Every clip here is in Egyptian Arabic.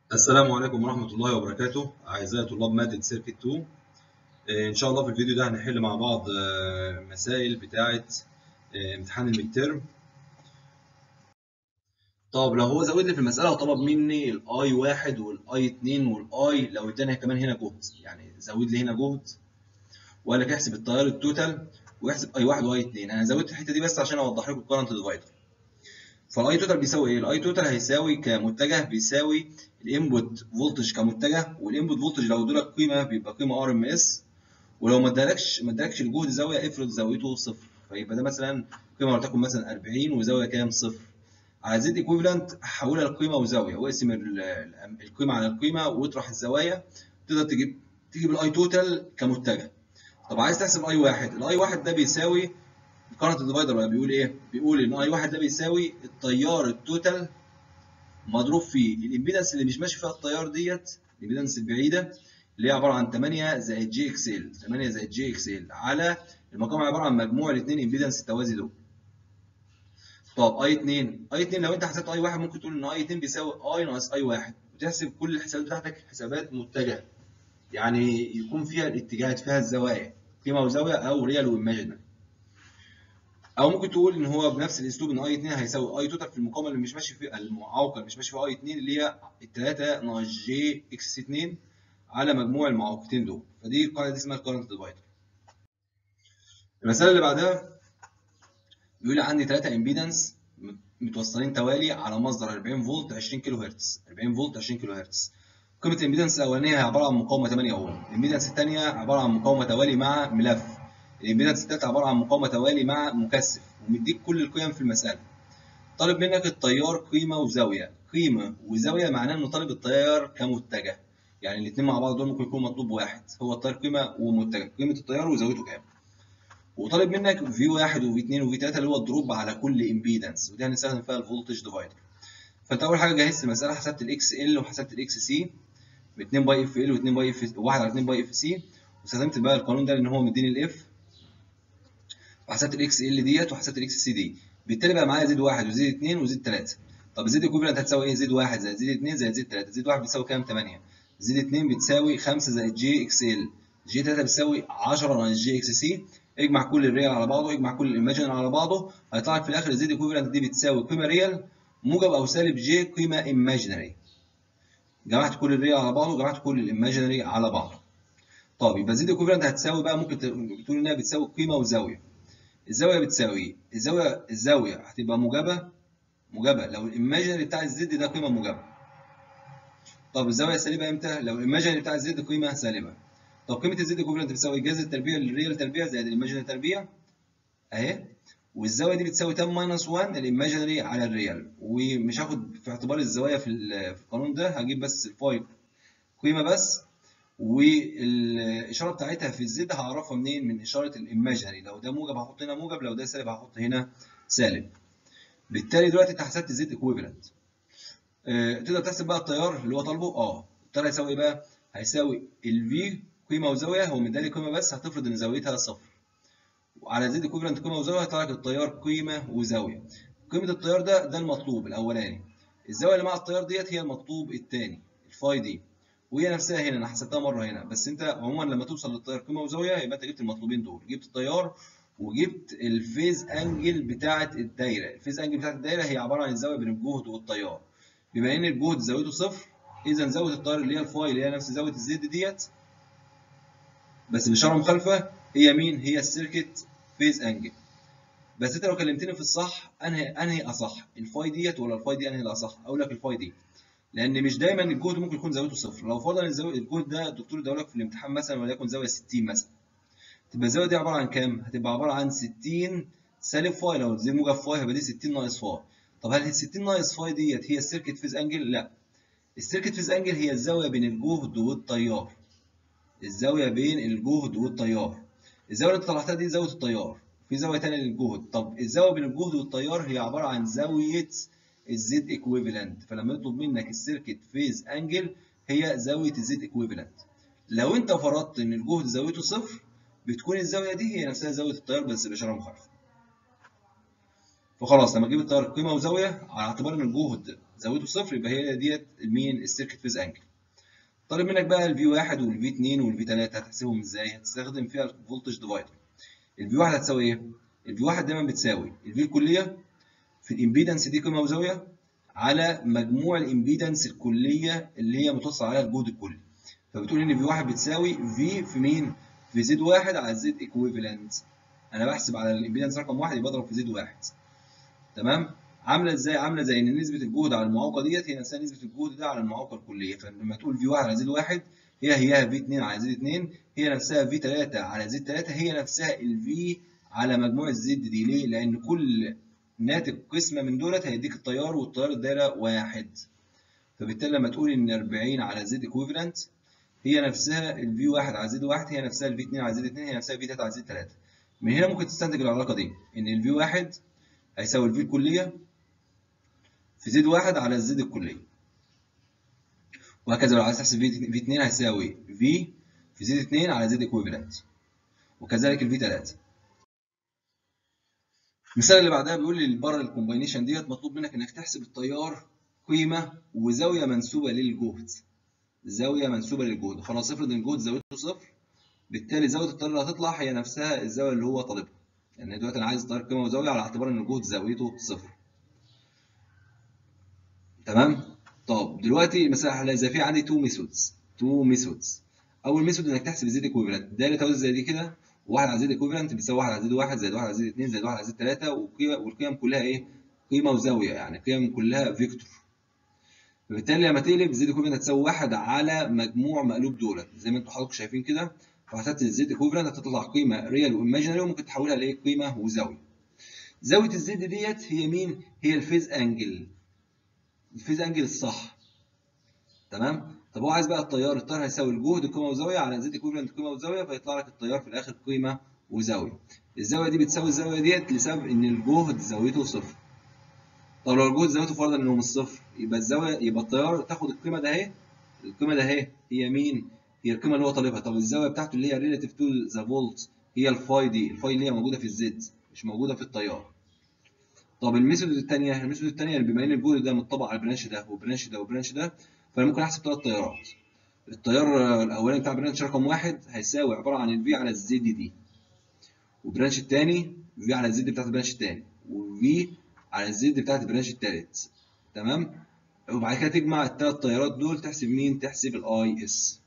السلام عليكم ورحمة الله وبركاته أعزائي طلاب مادة سيركت 2 آه، إن شاء الله في الفيديو ده هنحل مع بعض آه، مسائل بتاعة آه، امتحان الميد تيرم طب لو هو زود لي في المسألة وطلب مني الاي واحد والاي اتنين والاي لو اداني كمان هنا جهد يعني زود لي هنا جهد وقال لك احسب التيار التوتال واحسب اي واحد واي اتنين أنا زودت الحتة دي بس عشان أوضح لكم الكرنت ديفايدر فالاي توتال بيساوي ايه؟ الاي توتال هيساوي كمتجه بيساوي الانبوت فولتج كمتجه والانبوت فولتج لو ادولك قيمه بيبقى قيمه ار ام اس ولو ما ادالكش ما ادالكش الجهد زاويه افرض زاويته صفر فيبقى ده مثلا قيمه ولتكن مثلا 40 وزاويه كام؟ صفر على زد ايكويفالنت حولها لقيمه وزاويه واقسم القيمه على القيمه واطرح الزوايا تقدر تجيب تجيب الاي توتال كمتجه طب عايز تحسب اي واحد الاي واحد ده بيساوي الكرنت ديفايدر بقى بيقول ايه؟ بيقول ان اي واحد ده بيساوي التيار التوتال مضروب في الامبيدنس اللي مش ماشي فيها التيار ديت الامبيدنس البعيده اللي هي عباره عن 8 زائد جي اكس ال 8 زائد جي اكس ال على المقام عباره عن مجموع الاثنين امبيدنس التوازي دول. طب اي 2 اي 2 لو انت حسبت اي 1 ممكن تقول ان اي 2 بيساوي اي ناقص اي 1 وتحسب كل الحسابات بتاعتك حسابات متجهه. يعني يكون فيها الاتجاهات فيها الزوايا قيمه وزاويه او ريال وايماجينري. او ممكن تقول ان هو بنفس الاسلوب ان اي 2 هيساوي اي توتال في المقاومه اللي مش ماشي فيه المعوقه اللي مش ماشي فيها اي 2 اللي هي 3 ناقص جي اكس 2 على مجموع المعوقتين دول فدي القاعده دي اسمها الكرنت ديفايدر المساله اللي بعدها بيقول لي عندي 3 امبيدنس متوصلين توالي على مصدر 40 فولت 20 كيلو هرتز 40 فولت 20 كيلو هرتز قيمه الامبيدنس الاولانيه هي عباره عن مقاومه 8 اوم الامبيدنس الثانيه عباره عن مقاومه توالي مع ملف الامبيدنس الثالثه عباره عن مقاومه توالي مع مكثف ومديك كل القيم في المساله طالب منك التيار قيمه وزاويه قيمه وزاويه معناه انه طالب التيار كمتجه يعني الاثنين مع بعض دول ممكن يكون مطلوب واحد هو التيار قيمه ومتجه قيمه التيار وزاويته كام وطالب منك في 1 وفي 2 وفي 3 اللي هو الدروب على كل امبيدنس ودي هنستخدم فيها الفولتج ديفايدر فانت اول حاجه جهزت المساله حسبت الاكس ال وحسبت الاكس سي ب 2 باي اف ال و2 باي اف 1 على 2 باي اف سي واستخدمت بقى القانون ده لان هو مديني الاف وحسبت الاكس ال ديت وحسبت الاكس سي دي بالتالي بقى معايا زد 1 وزد 2 وزد 3 طب زد ايكويفالنت هتساوي ايه زد 1 زائد زد 2 زائد زد 3 زد 1 بتساوي كام 8 زد 2 بتساوي 5 زائد جي اكس ال جي 3 بتساوي 10 ناقص جي اكس سي اجمع كل الريال على بعضه اجمع كل الايماجن على بعضه هيطلع لك في الاخر الزد ايكويفالنت دي بتساوي قيمه ريال موجب او سالب جي قيمه ايماجينري جمعت كل الريال على بعضه جمعت كل الايماجينري على بعضه طب يبقى زد ايكويفالنت هتساوي بقى ممكن تقول انها بتساوي قيمه وزاويه الزاويه بتساوي الزاويه الزاويه هتبقى موجبه موجبه لو الايماجينري بتاع الزد ده قيمه موجبه طب الزاويه السالبه امتى لو الايماجينري بتاع الزد قيمه سالبه طب قيمه الزد ايكويفالنت بتساوي جذر التربيع للريال تربيع زائد الايماجينري تربيع اهي والزاويه دي بتساوي 10 ماينس 1 الايماجينري على الريال ومش هاخد في اعتبار الزوايا في القانون ده هجيب بس الفاي قيمه بس والاشاره بتاعتها في الزد هعرفها منين من اشاره الايماجينري لو ده موجب هحط هنا موجب لو ده سالب هحط هنا سالب بالتالي دلوقتي انت حسبت الزد ايكويفالنت أه تقدر تحسب بقى التيار اللي هو طالبه اه التيار هيساوي ايه بقى هيساوي الفي قيمه وزاويه هو مدالي قيمه بس هتفرض ان زاويتها صفر وعلى زد ايكويفالنت قيمه وزاويه هيطلع لك التيار قيمه وزاويه قيمه التيار ده ده المطلوب الاولاني الزاويه اللي مع التيار ديت هي المطلوب الثاني الفاي دي وهي نفسها هنا انا حسبتها مره هنا بس انت عموما لما توصل للتيار قيمه وزاويه يبقى انت جبت المطلوبين دول جبت التيار وجبت الفيز انجل بتاعه الدايره الفيز انجل بتاعه الدايره هي عباره عن الزاويه بين الجهد والتيار بما ان الجهد زاويته صفر اذا زاويه التيار اللي هي الفاي اللي هي نفس زاويه الزد ديت بس باشاره مخالفه هي مين هي السيركت فيز انجل بس انت لو كلمتني في الصح انهي انهي اصح الفاي ديت ولا الفاي دي انهي الاصح اقول لك الفاي دي لان مش دايما الجهد ممكن يكون زاويته صفر لو فرضا الجهد ده الدكتور اداه لك في الامتحان مثلا وليكن زاويه 60 مثلا تبقى الزاويه دي عباره عن كام هتبقى عباره عن 60 سالب فاي لو زي موجب فاي هيبقى دي 60 ناقص فاي طب هل ال 60 ناقص فاي ديت هي السيركت فيز انجل لا السيركت فيز انجل هي الزاويه بين الجهد والتيار الزاويه بين الجهد والتيار الزاويه اللي انت طلعتها دي زاويه التيار في زاويه ثانيه للجهد طب الزاويه بين الجهد والتيار هي عباره عن زاويه الزد ايكويفالنت فلما يطلب منك السيركت فيز انجل هي زاويه الزد ايكويفالنت لو انت فرضت ان الجهد زاويته صفر بتكون الزاويه دي هي نفسها زاويه التيار بس باشاره مخالفه فخلاص لما اجيب التيار قيمه وزاويه على اعتبار ان الجهد زاويته صفر يبقى هي ديت مين السيركت فيز انجل طالب منك بقى الفي 1 والفي 2 والفي 3 هتحسبهم ازاي هتستخدم فيها الفولتج ديفايدر الفي 1 هتساوي ايه الفي 1 دايما بتساوي الفي الكليه في الامبيدنس دي قيمه وزاويه على مجموع الامبيدنس الكليه اللي هي متوصل عليها الجهد الكلي فبتقول ان في 1 بتساوي في في مين في زد 1 على زد ايكويفالنت انا بحسب على الامبيدنس رقم 1 يبقى بضرب في زد 1 تمام عامله ازاي عامله زي ان نسبه الجهد على المعوقه ديت هي نفسها نسبه الجهد ده على المعوقه الكليه فلما تقول في 1 على زد 1 هي هي في 2 على زد 2 هي نفسها في 3 على زد 3 هي نفسها الفي على مجموع الزد دي ليه لان كل ناتج قسمه من دولت هيديك التيار والتيار الدايره واحد فبالتالي لما تقول ان 40 على زد ايكويفالنت هي نفسها الفي 1 على زد 1 هي نفسها الفي 2 على زد 2 هي نفسها الفي 3 على زد 3 من هنا ممكن تستنتج العلاقه دي ان الفي 1 هيساوي الفي الكليه في زد 1 على الزد الكليه وهكذا لو عايز تحسب في 2 هيساوي في في زد 2 على زد ايكويفالنت وكذلك الفي 3 المثال اللي بعدها بيقول لي بره الكومباينيشن ديت مطلوب منك انك تحسب التيار قيمه وزاويه منسوبه للجهد زاويه منسوبه للجهد خلاص افرض ان الجهد زاويته صفر بالتالي زاويه التيار اللي هتطلع هي نفسها الزاويه اللي هو طالبها يعني دلوقتي انا عايز التيار قيمه وزاويه على اعتبار ان الجهد زاويته صفر تمام طب دلوقتي مثلا هلاقي زي في عندي تو ميثودز تو ميثودز اول ميثود انك تحسب الزد ايكويفالنت دايره توازي زي دي كده 1 على زد ايكويفالنت بيساوي 1 على زد 1 زائد 1 على زد 2 زائد 1 على زد 3 والقيم كلها ايه؟ قيمه وزاويه يعني قيم كلها فيكتور فبالتالي لما تقلب زد ايكويفالنت هتساوي 1 على مجموع مقلوب دولت زي ما انتم حضراتكم شايفين كده فهتحط الزد ايكويفالنت هتطلع قيمه ريال وايماجينري وممكن تحولها لايه؟ قيمه وزاويه. زاويه الزد ديت هي مين؟ هي الفيز انجل. الفيز انجل الصح. تمام؟ طب هو عايز بقى التيار التيار هيساوي الجهد قيمه وزاويه على زد ايكويفالنت قيمه وزاويه فيطلع لك التيار في الاخر قيمه وزاويه. الزاويه دي بتساوي الزاويه ديت لسبب ان الجهد زاويته صفر. طب لو الجهد زاويته فرضا انه مش صفر يبقى الزاويه يبقى التيار تاخد القيمه ده اهي القيمه ده اهي هي مين؟ هي القيمه اللي هو طالبها طب الزاويه بتاعته اللي هي ريلاتيف تو ذا فولت هي الفاي دي الفاي اللي هي موجوده في الزد مش موجوده في التيار. طب الميثود الثانيه الميثود الثانيه بما ان الجهد ده متطبق على البرانش ده والبرانش ده والبرانش ده فانا ممكن احسب ثلاث تيارات. التيار الاولاني بتاع برانش رقم واحد هيساوي عباره عن الفي على الزد دي. والبرانش الثاني في على الزد بتاعت البرانش الثاني وفي على الزد بتاعت البرانش الثالث تمام وبعد كده تجمع الثلاث تيارات دول تحسب مين تحسب الاي اس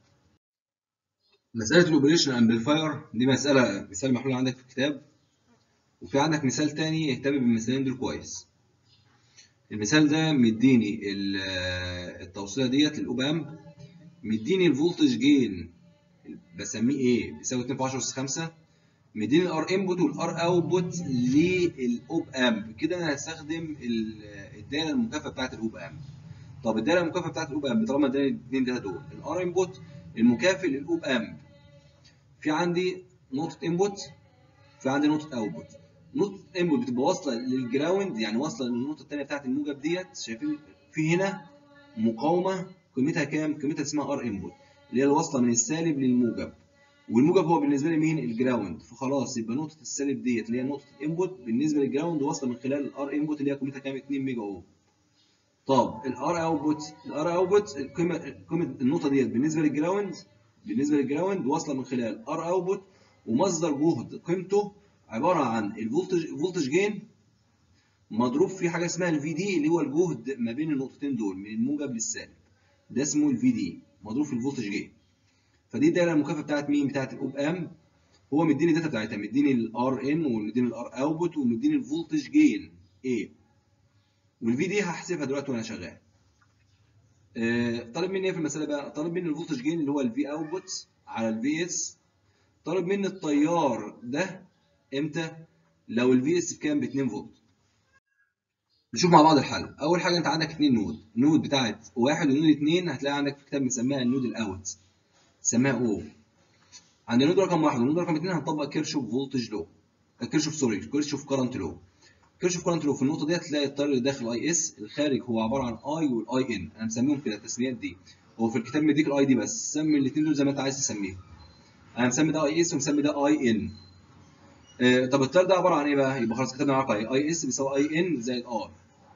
مساله الاوبريشن امبليفاير دي مساله مثال محلول عندك في الكتاب وفي عندك مثال تاني اهتم بالمثالين دول كويس المثال ده مديني التوصيله ديت للاوب امب مديني الفولتج جين بسميه ايه بيساوي 2 في 10 اس 5 مديني الار انبوت والار اوتبوت للاوب امب كده انا هستخدم الدايره المكافاه بتاعت الاوب امب طب الدايره المكافاه بتاعت الاوب امب طالما اداني الاثنين داتا دول الار انبوت المكافئ للاوب امب في عندي نقطه انبوت في عندي نقطه اوتبوت نقطه انبوت بتبقى واصله للجراوند يعني واصله للنقطه الثانيه بتاعت الموجب ديت شايفين في هنا مقاومه قيمتها كام قيمتها اسمها ار انبوت اللي هي الواصله من السالب للموجب والموجب هو بالنسبه لي مين الجراوند فخلاص يبقى نقطه السالب ديت اللي هي نقطه الانبوت بالنسبه للجراوند واصله من خلال الار انبوت اللي هي قيمتها كام 2 ميجا اوم طب الار اوتبوت الار اوتبوت القيمه قيمه النقطه ديت بالنسبه للجراوند بالنسبه للجراوند واصله من خلال ار اوتبوت ومصدر جهد قيمته عباره عن الفولتج فولتج جين مضروب في حاجه اسمها الفي دي اللي هو الجهد ما بين النقطتين دول من الموجب للسالب ده اسمه الفي دي مضروب في الفولتج جين فدي الدايره المكافاه بتاعت مين؟ بتاعت الاوب ام هو مديني الداتا بتاعتها مديني الار ان ومديني الار اوتبوت ومديني الفولتج جين ايه والفي دي هحسبها دلوقتي وانا شغال. آه طالب مني ايه في المساله بقى؟ طالب مني الفولتج جين اللي هو الفي اوتبوت على الفي اس طالب مني التيار ده امتى؟ لو الفي اس بكام؟ ب 2 فولت. نشوف مع بعض الحل، أول حاجة أنت عندك اتنين نود، النود بتاعت واحد ونود اتنين هتلاقي عندك في كتاب بنسميها النود الأوت. سماها او عند النود رقم واحد والنود رقم اثنين هنطبق كيرشوف فولتج لو كيرشوف سوري كيرشوف كارنت لو كيرشوف كارنت لو في النقطه دي هتلاقي التيار اللي داخل اي اس الخارج هو عباره عن اي والاي ان انا مسميهم كده التسميات دي هو في الكتاب مديك الاي دي بس سمي الاثنين دول زي ما انت عايز تسميهم انا مسمي ده اي اس ومسمي ده اي ان آه طب التيار ده عباره عن ايه بقى يبقى خلاص كتبنا معاك اي اي اس بيساوي اي ان زائد ار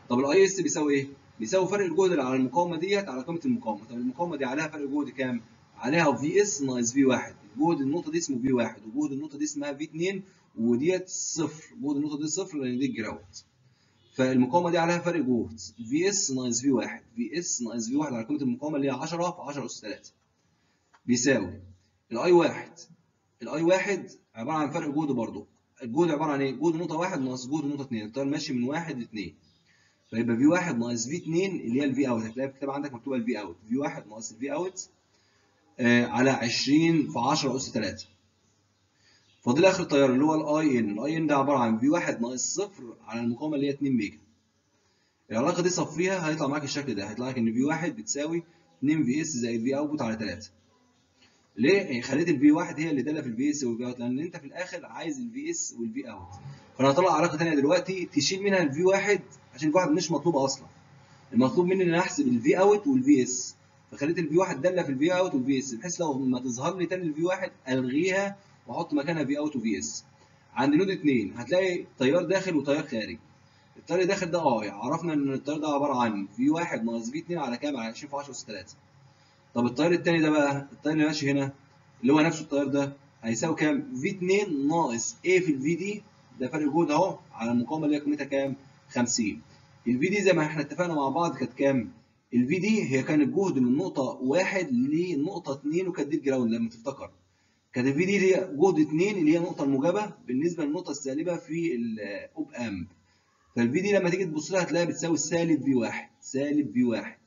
طب الاي اس بيساوي ايه؟ بيساوي فرق الجهد اللي على المقاومه ديت على قيمه المقاومه طب المقاومه دي عليها فرق جهد كام؟ عليها في اس ناقص في 1 جهد النقطه دي اسمه في 1 وجهد النقطه دي اسمها في 2 وديت صفر جهد النقطه دي صفر لان دي الجراوند فالمقاومه دي عليها فرق جهد في اس ناقص في 1 في اس ناقص في 1 على قيمه المقاومه اللي هي 10 في 10 اس 3 بيساوي الاي 1 الاي 1 عباره عن فرق جهد برضه الجهد عباره عن ايه؟ جهد نقطه 1 ناقص جهد نقطه 2 التيار ماشي من 1 ل 2 فيبقى في 1 ناقص في 2 اللي هي الفي اوت هتلاقي في الكتاب عندك مكتوبه الفي اوت في 1 ناقص الفي اوت آه على 20 في 10 اس 3 فاضل اخر التيار اللي هو الاي ان الاي ان ده عباره عن في 1 ناقص صفر على المقاومه اللي هي 2 ميجا العلاقه دي صفيها هيطلع معاك الشكل ده هيطلع لك ان في 1 بتساوي 2 في اس زائد في اوتبوت على 3 ليه؟ خليت الفي 1 هي اللي داله في الفي اس والفي اوت لان انت في الاخر عايز الفي اس والفي اوت فانا هطلع علاقه ثانيه دلوقتي تشيل منها الفي 1 عشان الفي 1 مش مطلوبه اصلا المطلوب مني ان انا احسب الفي اوت والفي اس فخليت الفي 1 داله في الفي اوت والفي اس بحيث لو ما تظهر لي تاني الفي 1 الغيها واحط مكانها في اوت وفي اس عند نود 2 هتلاقي تيار داخل وتيار خارج التيار اللي داخل ده اه عرفنا ان التيار ده عباره عن في 1 ناقص في 2 على كام على 20 في 10 اس 3 طب التيار الثاني ده بقى التيار اللي ماشي هنا اللي هو نفسه التيار ده هيساوي كام في 2 ناقص ايه في الفي دي ده فرق جهد اهو على المقاومه اللي هي قيمتها كام 50 الفي دي زي ما احنا اتفقنا مع بعض كانت كام الفي دي هي كان الجهد من نقطه 1 لنقطه 2 وكانت دي الجراوند لما تفتكر كانت الفي دي هي جهد 2 اللي هي النقطه الموجبه بالنسبه للنقطه السالبه في الاوب امب فالفي دي لما تيجي تبص لها هتلاقيها بتساوي سالب في 1 سالب في 1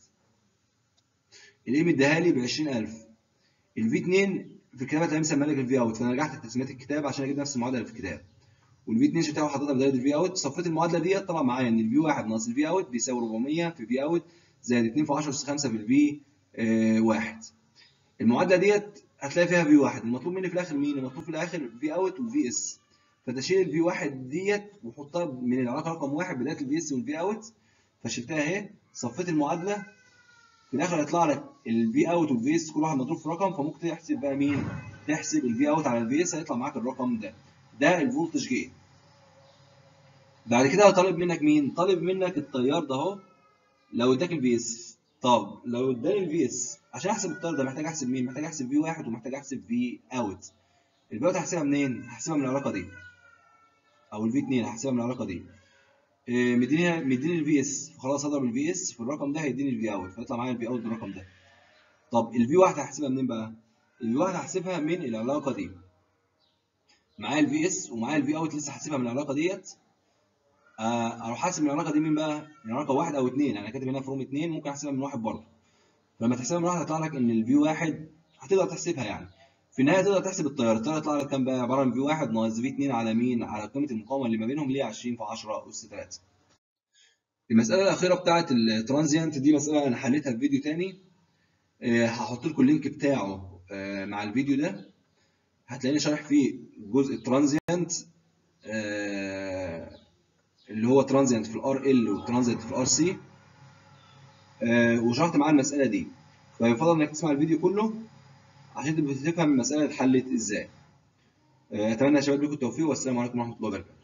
الايه مديها لي ب 20000 الفي 2 في الكتاب هتلاقيه مسمى لك الفي اوت فانا رجعت لتسميات الكتاب عشان اجيب نفس المعادله اللي في الكتاب والفي 2 شلتها وحطيتها بدايه الفي اوت صفيت المعادله ديت طلع معايا ان الفي 1 ناقص الفي اوت بيساوي 400 في في اوت زائد 2 في 10 اس 5 في الفي 1 المعادله ديت هتلاقي فيها في 1 المطلوب مني في الاخر مين؟ المطلوب في الاخر في اوت وفي اس فتشيل الفي 1 ديت وحطها من العلاقه رقم 1 بدايه الفي اس والفي اوت فشلتها اهي صفيت المعادله في الاخر هيطلع لك الفي اوت والفي اس كل واحد مضروب في رقم فممكن تحسب بقى مين؟ تحسب الفي اوت على الفي اس هيطلع معاك الرقم ده ده الفولتج جين بعد كده طالب منك مين؟ طالب منك التيار ده اهو لو اداك الفي اس طب لو اداني الفي اس عشان احسب التيار ده محتاج احسب مين؟ محتاج احسب في واحد ومحتاج احسب في اوت الفي اوت هحسبها منين؟ هحسبها من العلاقه دي او الفي 2 هحسبها من العلاقه دي إيه مديني مديني الفي اس فخلاص هضرب الفي اس في الرقم ده هيديني الفي اوت فيطلع معايا الفي اوت بالرقم ده طب الفي 1 هحسبها منين بقى؟ الفي 1 هحسبها من العلاقه دي معايا الفي اس ومعايا الفي اوت لسه هحسبها من العلاقه ديت آه اروح احسب من العلاقه دي مين بقى؟ من العلاقه 1 او 2 انا كاتب هنا فروم 2 ممكن احسبها من 1 برضه فلما تحسبها من 1 هيطلع لك ان الفي 1 هتقدر تحسبها يعني في النهايه تقدر تحسب التيار التيار هيطلع لك كام بقى؟ عباره عن في 1 ناقص في 2 على مين؟ على قيمه المقاومه اللي ما بينهم اللي هي 20 في 10 اس 3 المساله الاخيره بتاعه الترانزيانت دي مساله انا حليتها في فيديو تاني أه هحط لكم اللينك بتاعه أه مع الفيديو ده هتلاقيني شارح فيه جزء الترانزيانت أه اللي هو ترانزيانت في الار ال وترانزيانت في الار سي وشرحت معاه المساله دي فيفضل انك تسمع الفيديو كله عشان تبقى تفهم المساله اتحلت ازاي اتمنى يا شباب لكم التوفيق والسلام عليكم ورحمه الله وبركاته